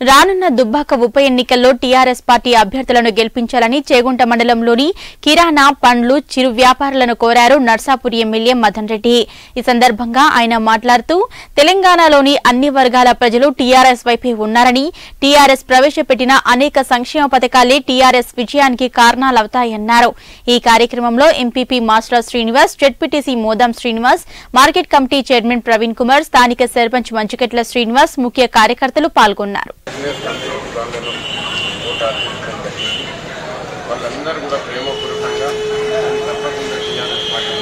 రానున్న దుబ్బాక ఉప ఎన్నికల్లో టీఆర్ఎస్ పార్టీ అభ్యర్థులను గెలిపించాలని చేగుంట మండలంలోని కిరాణా పండ్లు చిరు వ్యాపారులను కోరారు నర్సాపూర్ ఎమ్మెల్యే మదన్ రెడ్డి ఈ సందర్భంగా ఆయన మాట్లాడుతూ తెలంగాణలోని అన్ని వర్గాల ప్రజలు టీఆర్ఎస్ వైపే ఉన్నారని టీఆర్ఎస్ ప్రవేశపెట్టిన అనేక సంక్షేమ పథకాలే టీఆర్ఎస్ విజయానికి కారణాలవుతాయన్నారు ఈ కార్యక్రమంలో ఎంపీపీ మాస్టర్ శ్రీనివాస్ జెడ్పీటీసీ మోదాం Srinivas market committee chairman Praveen Kumar స్థానిక సర్పంచ్ మంచుకెట్ల శ్రీనివాస్ ముఖ్య కార్యకర్తలు పాల్గొన్నారు బిజినెస్ కంట్రోల్ వాళ్ళను ఓటు ఆర్పించడం జరిగింది వాళ్ళందరూ కూడా ప్రేమపూర్వకంగా తప్పకుండా టీఆర్ఎస్ పార్టీ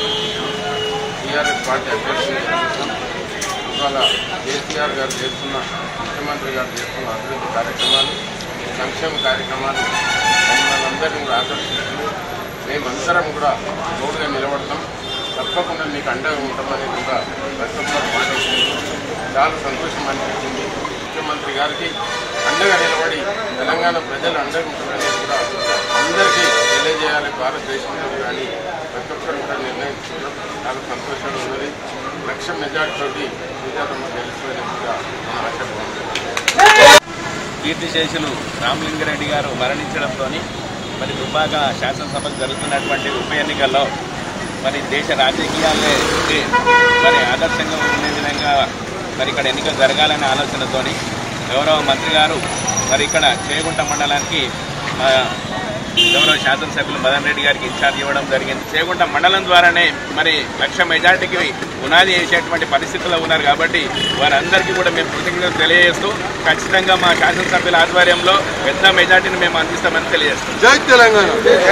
టీఆర్ఎస్ పార్టీ అభ్యర్థులు ఎన్నుకుంటాం. ఇవాళ కేసీఆర్ గారు చేస్తున్న ముఖ్యమంత్రి గారు చేస్తున్న అభివృద్ధి కార్యక్రమాలు సంక్షేమ కార్యక్రమాలు మమ్మల్ని అందరినీ కూడా ఆకర్షిస్తూ మేమందరం కూడా తోడుగా నిలబడతాం తప్పకుండా మీకు అండగా ఉంటామని కూడా ప్రతి ఒక్కరు మాట్లాడుకుంటూ చాలా సంతోషం అనిపించింది ముఖ్యమంత్రి గారికి అండగా నిలబడి తెలంగాణ ప్రజలు అండగా ఉంటారని కూడా అందరికీ తెలియజేయాలి భారతదేశంలో కానీ ప్రతి ఒక్కరు కూడా నిర్ణయించుకున్నాం చాలా సంతోషంగా ఉన్నది లక్ష మెజార్టీతోటి విజయమ్మ గెలుస్తుందని కూడా నేను ఆశపడుతున్నాను కీర్తిశేషులు రామలింగారెడ్డి గారు మరణించడంతో మరి దుబ్బాక శాసనసభకు జరుగుతున్నటువంటి ఉప ఎన్నికల్లో మరి దేశ రాజకీయాలే మరి ఆదర్శంగా ఉండే విధంగా మరి ఇక్కడ ఎన్నికలు జరగాలనే ఆలోచనతోని గౌరవ మంత్రి గారు మరి ఇక్కడ చేగుంట మండలానికి మా గౌరవ శాసనసభ్యులు మదన్ రెడ్డి గారికి ఇన్ఛార్జ్ ఇవ్వడం జరిగింది చేగుంట మండలం ద్వారానే మరి లక్ష మెజార్టీకి పునాది వేసేటువంటి పరిస్థితుల్లో ఉన్నారు కాబట్టి వారందరికీ కూడా మేము కృతజ్ఞతలు తెలియజేస్తూ ఖచ్చితంగా మా శాసనసభ్యుల ఆధ్వర్యంలో పెద్ద మెజార్టీని మేము అందిస్తామని తెలియజేస్తాం జై తెలంగాణ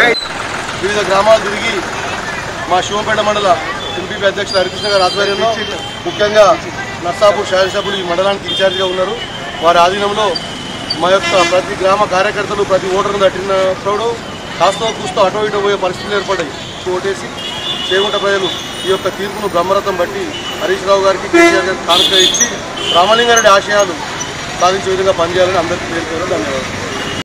వివిధ గ్రామాలు తిరిగి మా శివంపేట మండల ఎంపీపీ అధ్యక్షులు హరికృష్ణ గారి ఆధ్వర్యంలో ముఖ్యంగా నర్సాపూర్ శాసనసభ్యులు ఈ మండలానికి ఇన్ఛార్జిగా ఉన్నారు వారి ఆధీనంలో మా యొక్క ప్రతి గ్రామ కార్యకర్తలు ప్రతి ఓటర్ను తట్టినప్పుడు కాస్తో కూస్తో అటో ఇటో పోయే పరిస్థితులు ఏర్పడ్డాయి ఓటేసి చేగుంట ప్రజలు ఈ యొక్క తీర్పును బ్రహ్మరథం బట్టి హరీష్ రావు గారికి కేసీఆర్ గారికి కానుక ఇచ్చి రామలింగారెడ్డి ఆశయాలు సాధించే విధంగా పనిచేయాలని అందరికీ పేర్కొన్నారు ధన్యవాదాలు